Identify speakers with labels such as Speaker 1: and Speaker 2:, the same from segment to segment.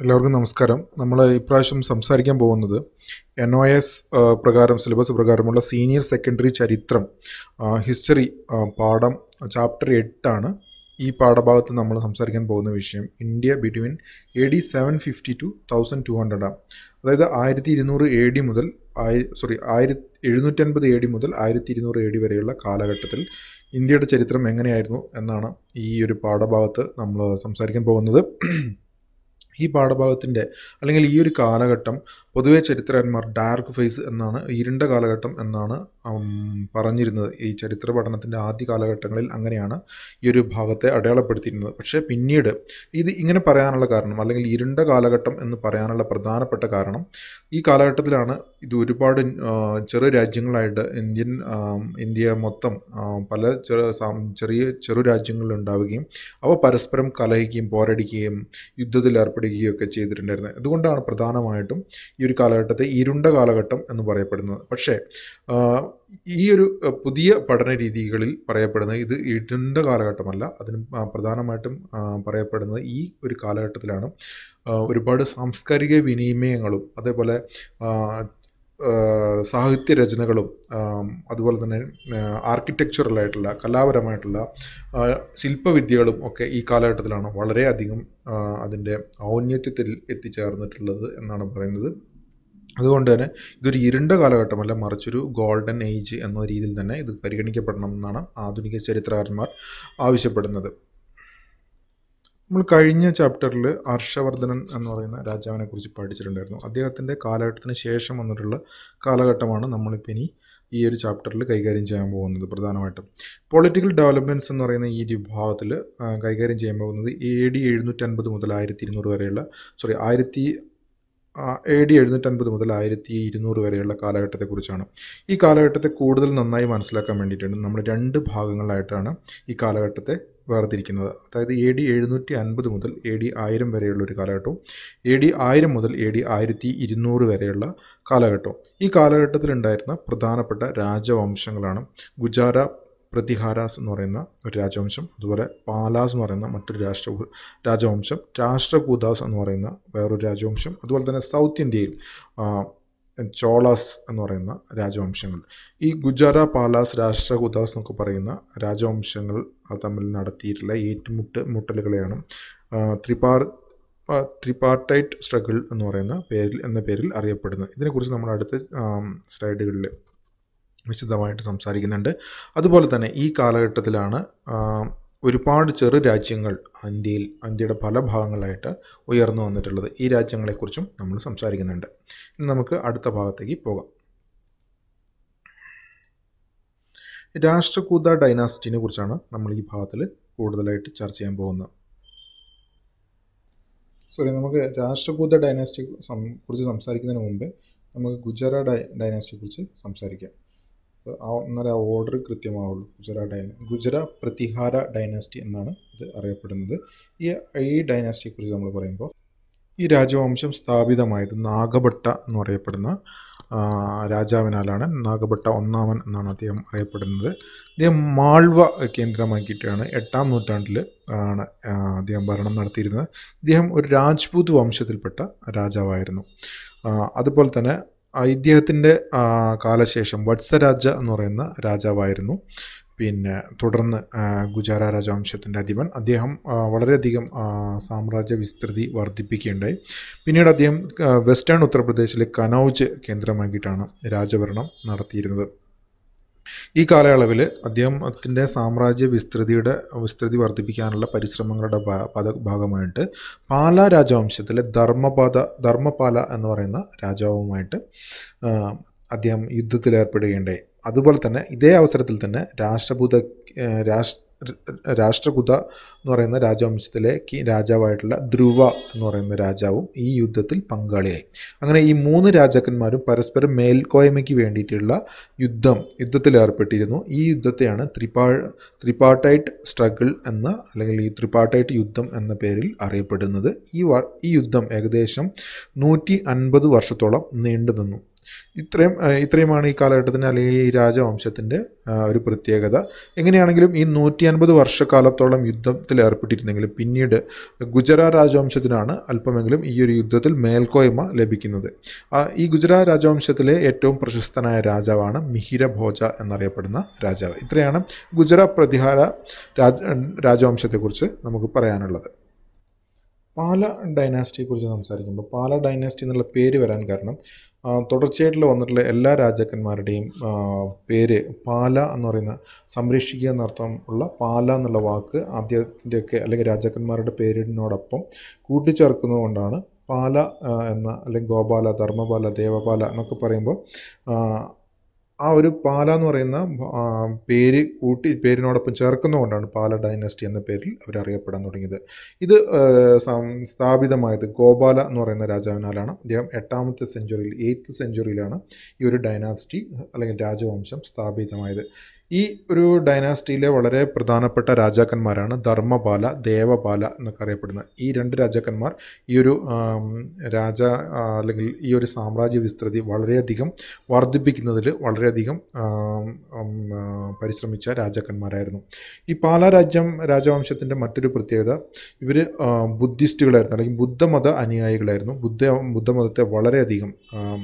Speaker 1: എല്ലാവർക്കും നമസ്കാരം നമ്മൾ ഇപ്രാവശ്യം സംസാരിക്കാൻ പോകുന്നത് എൻ ഒ എസ് പ്രകാരം സിലബസ് പ്രകാരമുള്ള സീനിയർ സെക്കൻഡറി ചരിത്രം ഹിസ്റ്ററി പാഠം ചാപ്റ്റർ എട്ടാണ് ഈ പാഠഭാഗത്ത് നമ്മൾ സംസാരിക്കാൻ പോകുന്ന വിഷയം India between A D seven fifty to thousand two ഹൺഡ്രഡാണ് അതായത് ആയിരത്തി ഇരുന്നൂറ് എ ഡി മുതൽ ആയി സോറി ആയിരത്തി എഴുന്നൂറ്റൻപത് എ ഡി മുതൽ ആയിരത്തി ഇരുന്നൂറ് എ ഡി വരെയുള്ള കാലഘട്ടത്തിൽ ഇന്ത്യയുടെ ചരിത്രം എങ്ങനെയായിരുന്നു എന്നാണ് ഈ ഒരു പാഠഭാഗത്ത് നമ്മൾ സംസാരിക്കാൻ പോകുന്നത് ഈ പാഠഭാഗത്തിൻ്റെ അല്ലെങ്കിൽ ഈ ഒരു കാലഘട്ടം പൊതുവെ ചരിത്രകാരന്മാർ ഡാർക്ക് ഫേസ് എന്നാണ് ഇരുണ്ട കാലഘട്ടം എന്നാണ് പറഞ്ഞിരുന്നത് ഈ ചരിത്ര പഠനത്തിൻ്റെ ആദ്യ കാലഘട്ടങ്ങളിൽ അങ്ങനെയാണ് ഈ ഒരു ഭാഗത്തെ അടയാളപ്പെടുത്തിയിരുന്നത് പക്ഷേ പിന്നീട് ഇത് ഇങ്ങനെ പറയാനുള്ള കാരണം അല്ലെങ്കിൽ ഇരുണ്ട കാലഘട്ടം എന്ന് പറയാനുള്ള പ്രധാനപ്പെട്ട കാരണം ഈ കാലഘട്ടത്തിലാണ് ഇത് ഒരുപാട് ചെറു രാജ്യങ്ങളായിട്ട് ഇന്ത്യൻ ഇന്ത്യ മൊത്തം പല ചെറു ചെറിയ ചെറു രാജ്യങ്ങൾ ഉണ്ടാവുകയും അവ പരസ്പരം കലഹിക്കുകയും പോരടിക്കുകയും യുദ്ധത്തിൽ ഏർപ്പെടുകയും ഒക്കെ ചെയ്തിട്ടുണ്ടായിരുന്നത് അതുകൊണ്ടാണ് പ്രധാനമായിട്ടും ഈ ഒരു കാലഘട്ടത്തെ ഇരുണ്ട കാലഘട്ടം എന്ന് പറയപ്പെടുന്നത് പക്ഷേ ഈ ഒരു പുതിയ പഠന രീതികളിൽ പറയപ്പെടുന്നത് ഇത് ഇരുണ്ട കാലഘട്ടമല്ല അതിന് പ്രധാനമായിട്ടും പറയപ്പെടുന്നത് ഈ ഒരു കാലഘട്ടത്തിലാണ് ഒരുപാട് സാംസ്കാരിക വിനിമയങ്ങളും അതേപോലെ സാഹിത്യ രചനകളും അതുപോലെ തന്നെ ആർക്കിടെക്ചറലായിട്ടുള്ള കലാപരമായിട്ടുള്ള ശില്പവിദ്യകളും ഒക്കെ ഈ കാലഘട്ടത്തിലാണ് വളരെയധികം അതിൻ്റെ ഔന്നത്യത്തിൽ എത്തിച്ചേർന്നിട്ടുള്ളത് എന്നാണ് പറയുന്നത് അതുകൊണ്ട് തന്നെ ഇതൊരു ഇരുണ്ട കാലഘട്ടമല്ല മറിച്ചൊരു ഗോൾഡൻ ഏജ് എന്ന രീതിയിൽ തന്നെ ഇത് പരിഗണിക്കപ്പെടണം എന്നാണ് ആധുനിക ചരിത്രകാരന്മാർ ആവശ്യപ്പെടുന്നത് നമ്മൾ കഴിഞ്ഞ ചാപ്റ്ററിൽ ഹർഷവർദ്ധനൻ എന്ന് പറയുന്ന രാജാവിനെ കുറിച്ച് പഠിച്ചിട്ടുണ്ടായിരുന്നു അദ്ദേഹത്തിൻ്റെ കാലഘട്ടത്തിന് ശേഷം വന്നിട്ടുള്ള കാലഘട്ടമാണ് നമ്മളിപ്പോൾ ഇനി ഈ ഒരു ചാപ്റ്ററിൽ കൈകാര്യം ചെയ്യാൻ പോകുന്നത് പ്രധാനമായിട്ടും പൊളിറ്റിക്കൽ ഡെവലപ്മെൻറ്റ്സ് എന്ന് പറയുന്ന ഈ വിഭാഗത്തിൽ കൈകാര്യം ചെയ്യാൻ പോകുന്നത് എ ഡി എഴുന്നൂറ്റൻപത് മുതൽ ആയിരത്തി ഇരുന്നൂറ് വരെയുള്ള സോറി ആയിരത്തി എ ഡി എഴുന്നൂറ്റൻപത് മുതൽ ആയിരത്തി ഇരുന്നൂറ് വരെയുള്ള കാലഘട്ടത്തെക്കുറിച്ചാണ് ഈ കാലഘട്ടത്തെ കൂടുതൽ നന്നായി മനസ്സിലാക്കാൻ വേണ്ടിയിട്ടാണ് നമ്മൾ രണ്ട് ഭാഗങ്ങളായിട്ടാണ് ഈ കാലഘട്ടത്തെ വേർതിരിക്കുന്നത് അതായത് എ ഡി എഴുന്നൂറ്റി അൻപത് മുതൽ എ ഡി ആയിരം വരെയുള്ള ഒരു കാലഘട്ടവും എ ഡി ആയിരം മുതൽ എ ഡി ആയിരത്തി ഇരുന്നൂറ് വരെയുള്ള കാലഘട്ടവും ഈ കാലഘട്ടത്തിൽ ഉണ്ടായിരുന്ന പ്രധാനപ്പെട്ട രാജവംശങ്ങളാണ് ഗുജാര പ്രതിഹാരാസ് എന്ന് പറയുന്ന ഒരു രാജവംശം അതുപോലെ പാലാസ് എന്ന് പറയുന്ന മറ്റൊരു രാഷ്ട്ര രാജവംശം രാഷ്ട്രകൂദാസ് എന്ന് പറയുന്ന വേറൊരു രാജവംശം അതുപോലെ തന്നെ സൗത്ത് ഇന്ത്യയിൽ ചോളാസ് എന്ന് പറയുന്ന രാജവംശങ്ങൾ ഈ ഗുജാര പാലാസ് രാഷ്ട്രകൂദാസ് എന്നൊക്കെ പറയുന്ന രാജവംശങ്ങൾ തമ്മിൽ നടത്തിയിട്ടുള്ള ഏറ്റുമുട്ട് മുട്ടലുകളെയാണ് ത്രിപാർ ത്രിപാർട്ടൈറ്റ് സ്ട്രഗിൾ എന്ന് പറയുന്ന പേരിൽ എന്ന പേരിൽ അറിയപ്പെടുന്നത് ഇതിനെക്കുറിച്ച് നമ്മൾ അടുത്ത സ്ലൈഡുകളിൽ വിശദമായിട്ട് സംസാരിക്കുന്നുണ്ട് അതുപോലെ തന്നെ ഈ കാലഘട്ടത്തിലാണ് ഒരുപാട് ചെറു രാജ്യങ്ങൾ ഇന്ത്യയിൽ ഇന്ത്യയുടെ പല ഭാഗങ്ങളായിട്ട് ഉയർന്നു വന്നിട്ടുള്ളത് ഈ രാജ്യങ്ങളെക്കുറിച്ചും നമ്മൾ സംസാരിക്കുന്നുണ്ട് ഇനി നമുക്ക് അടുത്ത ഭാഗത്തേക്ക് പോകാം രാഷ്ട്രകൂത ഡൈനാസിറ്റിനെ കുറിച്ചാണ് നമ്മൾ ഈ ഭാഗത്തിൽ കൂടുതലായിട്ട് ചർച്ച ചെയ്യാൻ പോകുന്നത് സോറി നമുക്ക് രാഷ്ട്രകൂത ഡൈനാസ്റ്റിയെ കുറിച്ച് സംസാരിക്കുന്നതിന് മുമ്പ് നമുക്ക് ഗുജറ ഡൈ ഡൈനാസ്റ്റിയെ കുറിച്ച് സംസാരിക്കാം എന്നാലേ ആ ഓർഡർ കൃത്യമാവുള്ളൂ ഗുജറ ഡൈന ഗുജറ പ്രതിഹാര ഡൈനാസ്റ്റി എന്നാണ് ഇത് അറിയപ്പെടുന്നത് ഈ ഈ ഡൈനാസ്റ്റിയെക്കുറിച്ച് നമ്മൾ പറയുമ്പോൾ ഈ രാജവംശം സ്ഥാപിതമായത് നാഗഭട്ട എന്ന് പറയപ്പെടുന്ന രാജാവിനാലാണ് നാഗഭട്ട ഒന്നാമൻ എന്നാണ് അദ്ദേഹം അറിയപ്പെടുന്നത് അദ്ദേഹം മാൾവ കേന്ദ്രമാക്കിയിട്ടാണ് എട്ടാം നൂറ്റാണ്ടിൽ ആണ് അദ്ദേഹം ഭരണം നടത്തിയിരുന്നത് ഇദ്ദേഹം ഒരു രാജ്പൂത് വംശത്തിൽപ്പെട്ട രാജാവായിരുന്നു അതുപോലെ തന്നെ ഇദ്ദേഹത്തിൻ്റെ കാലശേഷം വത്സരാജ എന്ന് പറയുന്ന രാജാവായിരുന്നു പിന്നെ തുടർന്ന് ഗുജാര രാജവംശത്തിൻ്റെ അധിപൻ അദ്ദേഹം വളരെയധികം സാമ്രാജ്യ വിസ്തൃതി വർദ്ധിപ്പിക്കുകയുണ്ടായി പിന്നീട് അദ്ദേഹം വെസ്റ്റേൺ ഉത്തർപ്രദേശിലെ കനൗജ് കേന്ദ്രമാക്കിയിട്ടാണ് രാജഭരണം നടത്തിയിരുന്നത് ഈ കാലയളവിൽ അദ്ദേഹത്തിൻ്റെ സാമ്രാജ്യ വിസ്തൃതിയുടെ വിസ്തൃതി വർദ്ധിപ്പിക്കാനുള്ള പരിശ്രമങ്ങളുടെ ഭാഗമായിട്ട് പാല രാജവംശത്തിലെ ധർമ്മപാത ധർമ്മപാല എന്ന് പറയുന്ന രാജാവുമായിട്ട് അദ്ദേഹം യുദ്ധത്തിൽ ഏർപ്പെടുകയുണ്ടായി അതുപോലെ തന്നെ ഇതേ അവസരത്തിൽ തന്നെ രാഷ്ട്രഭൂത രാഷ്ട്ര രാഷ്ട്രകുത എന്ന് പറയുന്ന രാജവംശത്തിലെ രാജാവായിട്ടുള്ള ധ്രുവ എന്ന് പറയുന്ന രാജാവും ഈ യുദ്ധത്തിൽ പങ്കാളിയായി അങ്ങനെ ഈ മൂന്ന് രാജാക്കന്മാരും പരസ്പരം മേൽക്കോയ്മയ്ക്ക് വേണ്ടിയിട്ടുള്ള യുദ്ധം യുദ്ധത്തിൽ ഏർപ്പെട്ടിരുന്നു ഈ യുദ്ധത്തെയാണ് ത്രിപാ ത്രിപാർട്ടൈറ്റ് സ്ട്രഗിൾ എന്ന അല്ലെങ്കിൽ ഈ ത്രിപാർട്ടൈറ്റ് യുദ്ധം എന്ന പേരിൽ അറിയപ്പെടുന്നത് ഈ ഈ യുദ്ധം ഏകദേശം നൂറ്റി അൻപത് വർഷത്തോളം നീണ്ടു നിന്നു ഇത്രയും ആ, ഇത്രയുമാണ് ഈ കാലഘട്ടത്തിൻ്റെ അല്ലെങ്കിൽ ഈ രാജവംശത്തിൻ്റെ ആ, ഒരു പ്രത്യേകത എങ്ങനെയാണെങ്കിലും ഈ നൂറ്റി അൻപത് വർഷക്കാലത്തോളം യുദ്ധത്തിൽ ഏർപ്പെട്ടിരുന്നെങ്കിലും പിന്നീട് ഗുജറാത്ത് രാജവംശത്തിനാണ് അല്പമെങ്കിലും ഈ ഒരു യുദ്ധത്തിൽ മേൽക്കോയ്മ ലഭിക്കുന്നത് ആ, ഈ ഗുജറാത്ത് രാജവംശത്തിലെ ഏറ്റവും പ്രശസ്തനായ രാജാവാണ് മിഹിര ഭോജ എന്നറിയപ്പെടുന്ന രാജാവ് ഇത്രയാണ് ഗുജറാത്ത് പ്രതിഹാര രാജ രാജവംശത്തെക്കുറിച്ച് നമുക്ക് പറയാനുള്ളത് പാല ഡൈനാസ്റ്റിയെക്കുറിച്ച് സംസാരിക്കുമ്പോൾ പാല ഡൈനാസ്റ്റി എന്നുള്ള പേര് വരാൻ കാരണം ആ, തുടർച്ചയായിട്ടുള്ള വന്നിട്ടുള്ള എല്ലാ രാജാക്കന്മാരുടെയും ആ, പേര് പാല എന്ന് പറയുന്ന സംരക്ഷിക്കുക എന്നർത്ഥം ഉള്ള പാല എന്നുള്ള വാക്ക് ആദ്യത്തിൻ്റെയൊക്കെ അല്ലെങ്കിൽ രാജാക്കന്മാരുടെ പേരിനോടൊപ്പം കൂട്ടിച്ചേർക്കുന്നതുകൊണ്ടാണ് പാല ആ, എന്ന അല്ലെങ്കിൽ ഗോപാല ധർമ്മപാല ദേവപാല എന്നൊക്കെ പറയുമ്പോൾ ആ, ആ ഒരു പാല എന്ന് പറയുന്ന ആ, പേര് കൂട്ടി പേരിനോടൊപ്പം ചേർക്കുന്നതുകൊണ്ടാണ് പാല ഡൈനസ്റ്റി എന്ന പേരിൽ അവർ അറിയപ്പെടാൻ തുടങ്ങിയത് ഇത് ആ, സം- സ്ഥാപിതമായത് ഗോപാല എന്ന് പറയുന്ന രാജാവിനാലാണ് അദ്ദേഹം എട്ടാമത്തെ സെഞ്ചുറിയിൽ എയ്ത്ത് സെഞ്ചുറിയിലാണ് ഈ ഒരു ഡൈനാസ്റ്റി അല്ലെങ്കിൽ രാജവംശം സ്ഥാപിതമായത് ഈ ഒരു ഡൈനാസ്റ്റിയിലെ വളരെ പ്രധാനപ്പെട്ട രാജാക്കന്മാരാണ് ധർമ്മപാല ദേവപാല എന്നൊക്കെ അറിയപ്പെടുന്ന ഈ രണ്ട് രാജാക്കന്മാർ ഈ ഒരു ആം, രാജ ആ, അല്ലെങ്കിൽ ഈ ഒരു സാമ്രാജ്യ വിസ്തൃതി വളരെയധികം വർദ്ധിപ്പിക്കുന്നതിൽ വളരെയധികം ആം, ഉം, ആ, പരിശ്രമിച്ച രാജാക്കന്മാരായിരുന്നു ഈ പാല രാജ്യം രാജവംശത്തിൻ്റെ മറ്റൊരു പ്രത്യേകത ഇവർ ബുദ്ധിസ്റ്റുകളായിരുന്നു അല്ലെങ്കിൽ ബുദ്ധമത അനുയായികളായിരുന്നു ബുദ്ധ ബുദ്ധമതത്തെ വളരെയധികം ആം,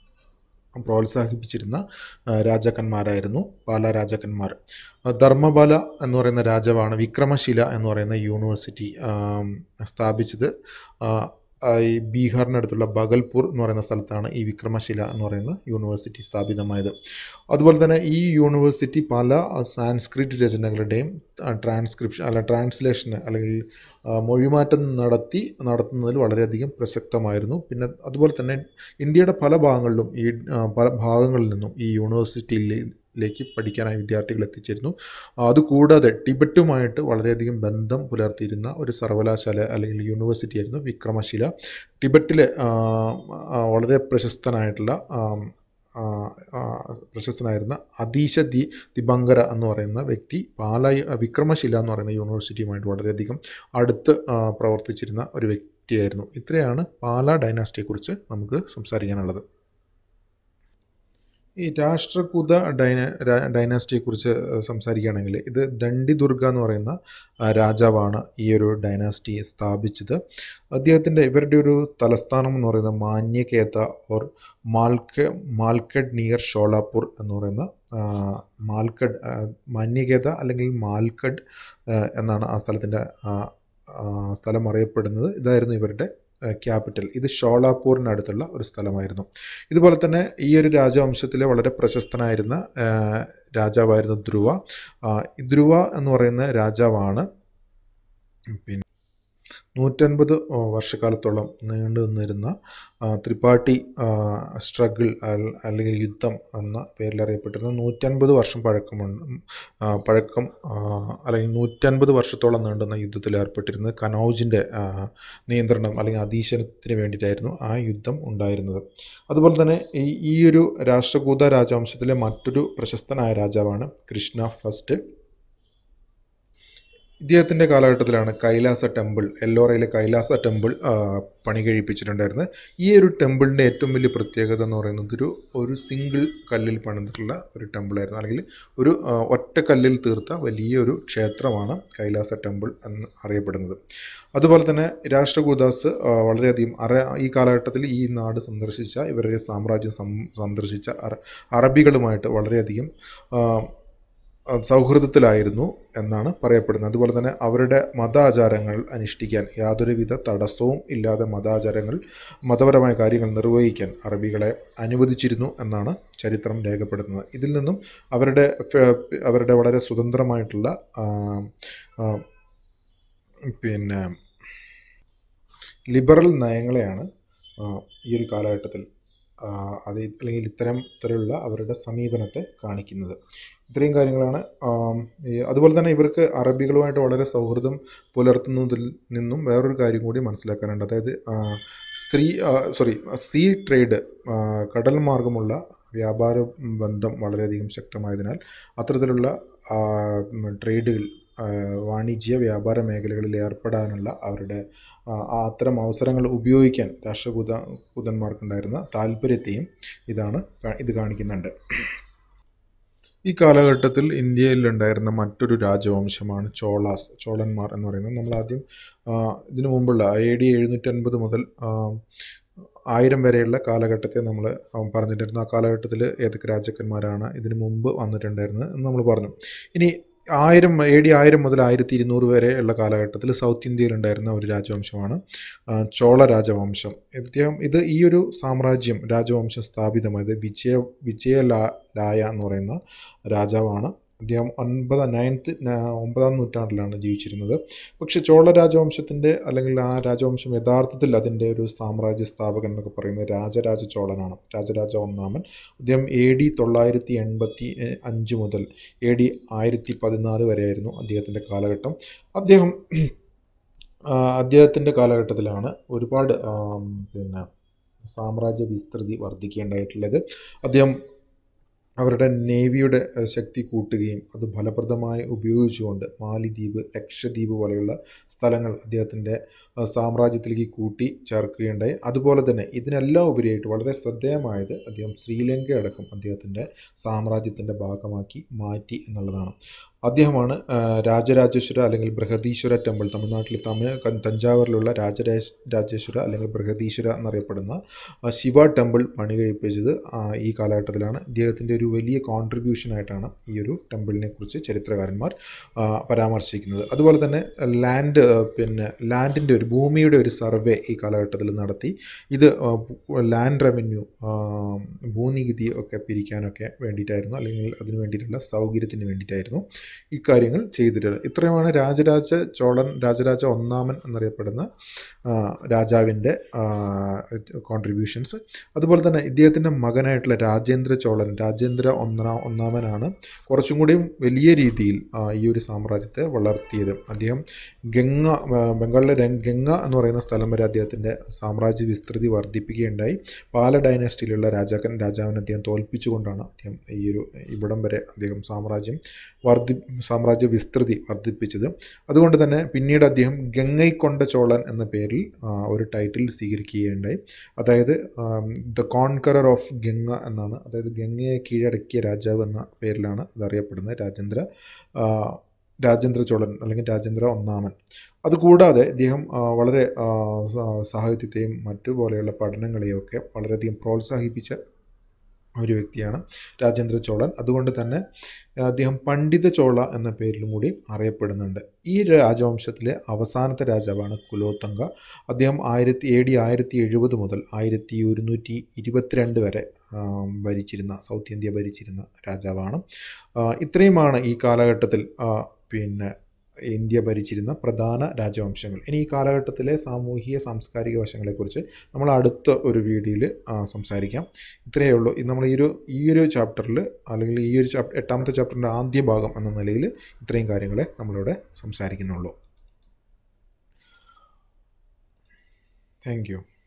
Speaker 1: പ്രോത്സാഹിപ്പിച്ചിരുന്ന ആ, രാജാക്കന്മാരായിരുന്നു പാല രാജാക്കന്മാർ ആ, ധർമ്മപാല എന്ന് പറയുന്ന രാജാവാണ് വിക്രമശില എന്ന് പറയുന്ന യൂണിവേഴ്സിറ്റി ആം, സ്ഥാപിച്ചത് ആ, ആ, ഈ ബീഹാറിനടുത്തുള്ള ബഗൽപൂർ എന്ന് പറയുന്ന സ്ഥലത്താണ് ഈ വിക്രമശില എന്ന് പറയുന്ന യൂണിവേഴ്സിറ്റി സ്ഥാപിതമായത് അതുപോലെ തന്നെ ഈ യൂണിവേഴ്സിറ്റി പല സാൻസ്ക്രിറ്റ് രചനകളുടെയും ട്രാൻസ്ക്രിപ്ഷൻ അല്ല ട്രാൻസ്ലേഷന് അല്ലെങ്കിൽ ആ, മൊഴിമാറ്റം നടത്തി നടത്തുന്നതിൽ വളരെയധികം പ്രസക്തമായിരുന്നു പിന്നെ അതുപോലെ തന്നെ ഇന്ത്യയുടെ പല ഭാഗങ്ങളിലും ഈ ആ, പല ഭാഗങ്ങളിൽ നിന്നും ഈ യൂണിവേഴ്സിറ്റിയിലേക്ക് പഠിക്കാനായി വിദ്യാർത്ഥികൾ എത്തിച്ചേരുന്നു അതുകൂടാതെ ടിബറ്റുമായിട്ട് വളരെയധികം ബന്ധം പുലർത്തിയിരുന്ന ഒരു സർവകലാശാല അല്ലെങ്കിൽ യൂണിവേഴ്സിറ്റി ആയിരുന്നു വിക്രമശില ടിബറ്റിലെ ആ, ആ, വളരെ പ്രശസ്തനായിട്ടുള്ള ആം, ആ, ആ, പ്രശസ്തനായിരുന്ന അതീശ ദി ദിബങ്കര എന്ന് പറയുന്ന വ്യക്തി പാല വിക്രമശില എന്ന് പറയുന്ന യൂണിവേഴ്സിറ്റിയുമായിട്ട് വളരെയധികം അടുത്ത് ആ, പ്രവർത്തിച്ചിരുന്ന ഒരു വ്യക്തിയായിരുന്നു ഇത്രയാണ് പാല ഡൈനാസ്റ്റിയെക്കുറിച്ച് നമുക്ക് സംസാരിക്കാനുള്ളത് ഈ രാഷ്ട്രകൂത ഡൈന രാ- ഡൈനാസ്റ്റിയെക്കുറിച്ച് സംസാരിക്കുകയാണെങ്കിൽ ഇത് ദണ്ഡി ദുർഗ എന്ന് പറയുന്ന ആ, രാജാവാണ് ഈ ഒരു ഡൈനാസ്റ്റി സ്ഥാപിച്ചത് അദ്ദേഹത്തിൻ്റെ ഇവരുടെ ഒരു തലസ്ഥാനം എന്ന് പറയുന്നത് മാന്യകേത ഓർ മാൽക്ക മാൽക്കഡ് നിയർ ഷോളാപൂർ എന്ന് പറയുന്ന ആ, മാൽക്കഡ് ആ, മാന്യകേത അല്ലെങ്കിൽ മാൽക്കഡ് ആ, എന്നാണ് ആ സ്ഥലത്തിൻ്റെ ആ, ആ, സ്ഥലം അറിയപ്പെടുന്നത് ഇതായിരുന്നു ഇവരുടെ ക്യാപിറ്റൽ ഇത് ഷോളാപൂറിനടുത്തുള്ള ഒരു സ്ഥലമായിരുന്നു ഇതുപോലെ തന്നെ ഈ ഒരു രാജവംശത്തിലെ വളരെ പ്രശസ്തനായിരുന്ന ആ, രാജാവായിരുന്നു ധ്രുവ ആ, ഈ ധ്രുവ എന്ന് പറയുന്ന രാജാവാണ് പിന്നെ നൂറ്റൻപത് വർഷക്കാലത്തോളം നീണ്ടു നിന്നിരുന്ന ആ, ത്രിപാഠി സ്ട്രഗിൾ അല്ലെങ്കിൽ യുദ്ധം എന്ന പേരിൽ അറിയപ്പെട്ടിരുന്ന നൂറ്റൻപത് വർഷം പഴക്കമുണ്ട് ആ, പഴക്കം ആ, അല്ലെങ്കിൽ നൂറ്റൻപത് വർഷത്തോളം നീണ്ടുന്ന യുദ്ധത്തിൽ ഏർപ്പെട്ടിരുന്നത് കനൗജിൻ്റെ ആ, നിയന്ത്രണം അല്ലെങ്കിൽ അധീശനത്തിന് വേണ്ടിയിട്ടായിരുന്നു ആ യുദ്ധം ഉണ്ടായിരുന്നത് അതുപോലെ തന്നെ ഈ ഈ ഒരു രാഷ്ട്രകൂത രാജവംശത്തിലെ മറ്റൊരു പ്രശസ്തനായ രാജാവാണ് കൃഷ്ണ ഫസ്റ്റ് ഇദ്ദേഹത്തിൻ്റെ കാലഘട്ടത്തിലാണ് കൈലാസ ടെമ്പിൾ എല്ലോറയിലെ കൈലാസ ടെമ്പിൾ ആ, പണി കഴിപ്പിച്ചിട്ടുണ്ടായിരുന്നത് ഈ ഒരു ടെമ്പിളിൻ്റെ ഏറ്റവും വലിയ പ്രത്യേകത എന്ന് പറയുന്നത് ഒരു ഒരു സിംഗിൾ കല്ലിൽ പണിതിട്ടുള്ള ഒരു ടെമ്പിളായിരുന്നു അല്ലെങ്കിൽ ഒരു ആ, ഒറ്റ കല്ലിൽ തീർത്ത വലിയൊരു ക്ഷേത്രമാണ് കൈലാസ ടെമ്പിൾ എന്ന് അറിയപ്പെടുന്നത് അതുപോലെ തന്നെ രാഷ്ട്രകൂദാസ് ആ, വളരെയധികം അറ ഈ കാലഘട്ടത്തിൽ ഈ നാട് സന്ദർശിച്ച ഇവരുടെ സാമ്രാജ്യം സം- സന്ദർശിച്ച അറ അറബികളുമായിട്ട് വളരെയധികം ആ, സൗഹൃദത്തിലായിരുന്നു എന്നാണ് പറയപ്പെടുന്നത് അതുപോലെ തന്നെ അവരുടെ മതാചാരങ്ങൾ അനുഷ്ഠിക്കാൻ യാതൊരുവിധ തടസ്സവും ഇല്ലാതെ മതാചാരങ്ങൾ മതപരമായ കാര്യങ്ങൾ നിർവഹിക്കാൻ അറബികളെ അനുവദിച്ചിരുന്നു എന്നാണ് ചരിത്രം രേഖപ്പെടുത്തുന്നത് ഇതിൽ നിന്നും അവരുടെ ഫ- അവരുടെ വളരെ സ്വതന്ത്രമായിട്ടുള്ള ആ, ആ, പിന്നെ ലിബറൽ നയങ്ങളെയാണ് ആ, ഈ ഒരു കാലഘട്ടത്തിൽ ആ, അത് അല്ലെങ്കിൽ ഇത്തരം തരമുള്ള അവരുടെ സമീപനത്തെ കാണിക്കുന്നത് ഇത്രയും കാര്യങ്ങളാണ് ആം, ഈ അതുപോലെ തന്നെ ഇവർക്ക് അറബികളുമായിട്ട് വളരെ സൗഹൃദം പുലർത്തുന്നതിൽ നിന്നും വേറൊരു കാര്യം കൂടി മനസ്സിലാക്കാനുണ്ട് അതായത് ആ, സ്ത്രീ സോറി സീ ട്രേഡ് ആ, കടൽ മാർഗമുള്ള വ്യാപാര ബന്ധം വളരെയധികം ശക്തമായതിനാൽ അത്തരത്തിലുള്ള ആ, ഉം, ട്രേഡുകൾ ആ, വാണിജ്യ വ്യാപാര മേഖലകളിൽ ഏർപ്പെടാനുള്ള അവരുടെ ആ, ആ അത്തരം അവസരങ്ങൾ ഉപയോഗിക്കാൻ രാഷ്ട്രകൂത കൂതന്മാർക്കുണ്ടായിരുന്ന താല്പര്യത്തെയും ഇതാണ് കാ- ഇത് കാണിക്കുന്നുണ്ട് ഈ കാലഘട്ടത്തിൽ ഇന്ത്യയിൽ ഉണ്ടായിരുന്ന മറ്റൊരു രാജവംശമാണ് ചോളാസ് ചോളന്മാർ എന്ന് പറയുന്നത് നമ്മൾ ആദ്യം ആ, ഇതിനു മുമ്പുള്ള എ ഡി എഴുന്നൂറ്റൻപത് മുതൽ ആ, ആയിരം വരെയുള്ള കാലഘട്ടത്തെ നമ്മൾ പറഞ്ഞിട്ടുണ്ടായിരുന്നു ആ കാലഘട്ടത്തിൽ ഏതൊക്കെ രാജാക്കന്മാരാണ് ഇതിനു മുമ്പ് വന്നിട്ടുണ്ടായിരുന്നത് എന്ന് നമ്മൾ പറഞ്ഞു ഇനി ആയിരം എ ഡി ആയിരം മുതൽ ആയിരത്തി ഇരുന്നൂറ് വരെയുള്ള കാലഘട്ടത്തിൽ സൗത്ത് ഇന്ത്യയിൽ ഉണ്ടായിരുന്ന ഒരു രാജവംശമാണ് ആ, ചോള രാജവംശം ഇദ്ദേഹം ഇത് ഈ ഒരു സാമ്രാജ്യം രാജവംശം സ്ഥാപിതമായത് വിജയ വിജയലായ എന്ന് പറയുന്ന രാജാവാണ് അദ്ദേഹം ഒൻപത് നയൻത്ത് ഒമ്പതാം നൂറ്റാണ്ടിലാണ് ജീവിച്ചിരുന്നത് പക്ഷെ ചോള രാജവംശത്തിൻ്റെ അല്ലെങ്കിൽ ആ രാജവംശം യഥാർത്ഥത്തിൽ അതിൻ്റെ ഒരു സാമ്രാജ്യ സ്ഥാപകൻ എന്നൊക്കെ പറയുന്നത് രാജരാജ ചോളനാണ് രാജരാജ ഒന്നാമൻ അദ്ദേഹം എ ഡി തൊള്ളായിരത്തി എൺപത്തി അഞ്ച് മുതൽ എ ഡി ആയിരത്തി പതിനാല് വരെയായിരുന്നു അദ്ദേഹത്തിൻ്റെ കാലഘട്ടം അദ്ദേഹം ആ, അദ്ദേഹത്തിൻ്റെ കാലഘട്ടത്തിലാണ് ഒരുപാട് ആം, പിന്നെ സാമ്രാജ്യ വിസ്തൃതി വർദ്ധിക്കേണ്ടതായിട്ടുള്ളത് അദ്ദേഹം അവരുടെ നേവിയുടെ ഏഹ്, ശക്തി കൂട്ടുകയും അത് ഫലപ്രദമായി ഉപയോഗിച്ചുകൊണ്ട് മാലിദ്വീപ് ലക്ഷദ്വീപ് പോലെയുള്ള സ്ഥലങ്ങൾ അദ്ദേഹത്തിൻ്റെ ഏഹ്, സാമ്രാജ്യത്തിലേക്ക് കൂട്ടി ചേർക്കുകയുണ്ടായി അതുപോലെ തന്നെ ഇതിനെല്ലാം ഉപരിയായിട്ട് വളരെ ശ്രദ്ധേയമായത് അദ്ദേഹം ശ്രീലങ്ക അടക്കം അദ്ദേഹത്തിൻ്റെ സാമ്രാജ്യത്തിൻ്റെ ഭാഗമാക്കി മാറ്റി എന്നുള്ളതാണ് അദ്ദേഹമാണ് ആ, രാജരാജേശ്വര അല്ലെങ്കിൽ ബൃഹദീശ്വര ടെമ്പിൾ തമിഴ്നാട്ടിലെ തമിഴ് ക- തഞ്ചാവൂരിലുള്ള രാജരാജ രാജേശ്വര അല്ലെങ്കിൽ ബൃഹദീശ്വര എന്നറിയപ്പെടുന്ന ആ, ശിവ ടെമ്പിൾ പണി കഴിപ്പിച്ചത് ആ, ഈ കാലഘട്ടത്തിലാണ് ഇദ്ദേഹത്തിൻ്റെ ഒരു വലിയ കോൺട്രിബ്യൂഷൻ ആയിട്ടാണ് ഈ ഒരു ടെമ്പിളിനെ കുറിച്ച് ചരിത്രകാരന്മാർ ആ, പരാമർശിക്കുന്നത് അതുപോലെ തന്നെ ലാൻഡ് ആ, പിന്നെ ലാൻഡിൻ്റെ ഒരു ഭൂമിയുടെ ഒരു സർവേ ഈ കാലഘട്ടത്തിൽ നടത്തി ഇത് ആ, ലാൻഡ് റവന്യൂ ഭൂനികുതി ഒക്കെ പിരിക്കാനൊക്കെ വേണ്ടിയിട്ടായിരുന്നു അല്ലെങ്കിൽ അതിന് വേണ്ടിയിട്ടുള്ള സൗകര്യത്തിന് വേണ്ടിയിട്ടായിരുന്നു ഇക്കാര്യങ്ങൾ ചെയ്തിട്ടുള്ളത് ഇത്രയുമാണ് രാജരാജ ചോളൻ രാജരാജ ഒന്നാമൻ എന്നറിയപ്പെടുന്ന ആ, രാജാവിൻ്റെ കോൺട്രിബ്യൂഷൻസ് അതുപോലെ തന്നെ ഇദ്ദേഹത്തിൻ്റെ മകനായിട്ടുള്ള രാജേന്ദ്ര ചോളൻ രാജേന്ദ്ര ഒന്നാ ഒന്നാമനാണ് കുറച്ചും കൂടിയും വലിയ രീതിയിൽ ആ, ഈ ഒരു സാമ്രാജ്യത്തെ വളർത്തിയത് അദ്ദേഹം ഗംഗ ആ, ബംഗാളിലെ രംഗ് ഗംഗ എന്ന് പറയുന്ന സ്ഥലം വരെ അദ്ദേഹത്തിൻ്റെ സാമ്രാജ്യ വിസ്തൃതി വർദ്ധിപ്പിക്കുകയുണ്ടായി പാല ഡൈനാസ്റ്റിയിലുള്ള രാജാക്കൻ രാജാവിനെ അദ്ദേഹം തോൽപ്പിച്ചുകൊണ്ടാണ് അദ്ദേഹം ഈ ഒരു ഇവിടം വരെ അദ്ദേഹം സാമ്രാജ്യം വർദ്ധി സാമ്രാജ്യ വിസ്തൃതി വർദ്ധിപ്പിച്ചത് അതുകൊണ്ട് തന്നെ പിന്നീട് അദ്ദേഹം ഗംഗൈക്കൊണ്ട ചോളൻ എന്ന പേരിൽ ആ, ഒരു ടൈറ്റിൽ സ്വീകരിക്കുകയുണ്ടായി അതായത് ദ കോൺകറർ ഓഫ് ഗംഗ എന്നാണ് അതായത് ഗംഗയെ കീഴടക്കിയ രാജാവ് എന്ന പേരിലാണ് അതറിയപ്പെടുന്നത് രാജേന്ദ്ര ആ, രാജേന്ദ്ര ചോളൻ അല്ലെങ്കിൽ രാജേന്ദ്ര ഒന്നാമൻ അതുകൂടാതെ ഇദ്ദേഹം ആ, വളരെ ആ, സ- സാഹിത്യത്തെയും മറ്റു പോലെയുള്ള പഠനങ്ങളെയും ഒക്കെ വളരെയധികം പ്രോത്സാഹിപ്പിച്ച ഒരു വ്യക്തിയാണ് രാജേന്ദ്ര ചോളൻ അതുകൊണ്ട് തന്നെ അദ്ദേഹം പണ്ഡിത ചോള എന്ന പേരിലും കൂടി അറിയപ്പെടുന്നുണ്ട് ഈ രാജവംശത്തിലെ അവസാനത്തെ രാജാവാണ് കുലോത്തങ്ക അദ്ദേഹം ആയിരത്തി എ ഡി ആയിരത്തി എഴുപത് മുതൽ ആയിരത്തി ഒരുന്നൂറ്റി ഇരുപത്തിരണ്ട് വരെ ആ, ഭരിച്ചിരുന്ന സൗത്ത് ഇന്ത്യ ഭരിച്ചിരുന്ന രാജാവാണ് ആ, ഇത്രയുമാണ് ഈ കാലഘട്ടത്തിൽ ആ, പിന്നെ ഇന്ത്യ ഭരിച്ചിരുന്ന പ്രധാന രാജവംശങ്ങൾ ഇനി ഈ കാലഘട്ടത്തിലെ സാമൂഹിക സാംസ്കാരിക വശങ്ങളെക്കുറിച്ച് നമ്മൾ അടുത്ത ഒരു വീഡിയോയിൽ സംസാരിക്കാം ഇത്രയേ ഉള്ളൂ ഇത് നമ്മൾ ഈ ഒരു ഈ ഒരു ചാപ്റ്ററിൽ അല്ലെങ്കിൽ ഈ ഒരു ചാപ്റ്റർ എട്ടാമത്തെ ചാപ്റ്ററിൻ്റെ ആദ്യ ഭാഗം എന്ന നിലയിൽ ഇത്രയും കാര്യങ്ങളെ നമ്മളിവിടെ സംസാരിക്കുന്നുള്ളൂ താങ്ക് യു